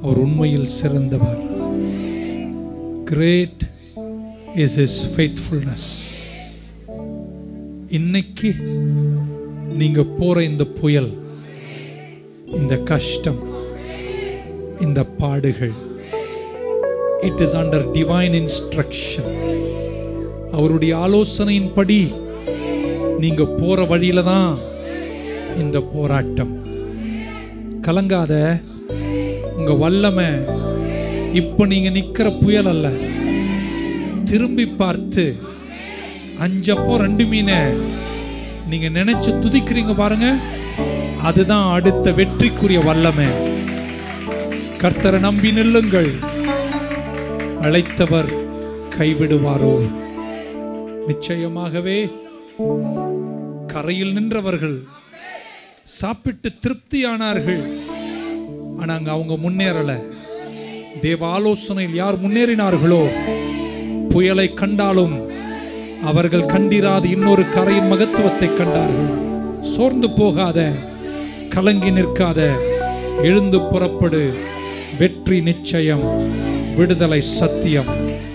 அவர் உண்மையில் சிறந்தவர் great is is faithfulness இன்னைக்கு நீங்க போற இந்த புயல் இந்த கஷ்டம் இந்த பாடுகள் it is under divine instruction அவருடைய ஆலோசனையின்படி நீங்க போற வழியில தான் இந்த போராட்டம் கலங்காத உங்க வல்லமை இப்ப நீங்க நிக்கிற புயல் அல்ல திரும்பி பார்த்து அஞ்சப்போ ரெண்டு மீனை நீங்க நினைச்சு துதிக்கிறீங்க பாருங்க அதுதான் அடுத்த வெற்றிக்குரிய வல்லமை கர்த்தரை நம்பி நில்லுங்கள் அழைத்தவர் கைவிடுவாரோ நிச்சயமாகவே கரையில் நின்றவர்கள் சாப்பிட்டு திருப்தியானார்கள் ஆனா அங்க அவங்க முன்னேறல தேவ ஆலோசனையில் யார் முன்னேறினார்களோ புயலை கண்டாலும் அவர்கள் கண்டிராத இன்னொரு கரையின் மகத்துவத்தை கண்டார்கள் சோர்ந்து போகாத கலங்கி நிற்காத எழுந்து புறப்படு வெற்றி நிச்சயம் விடுதலை சத்தியம்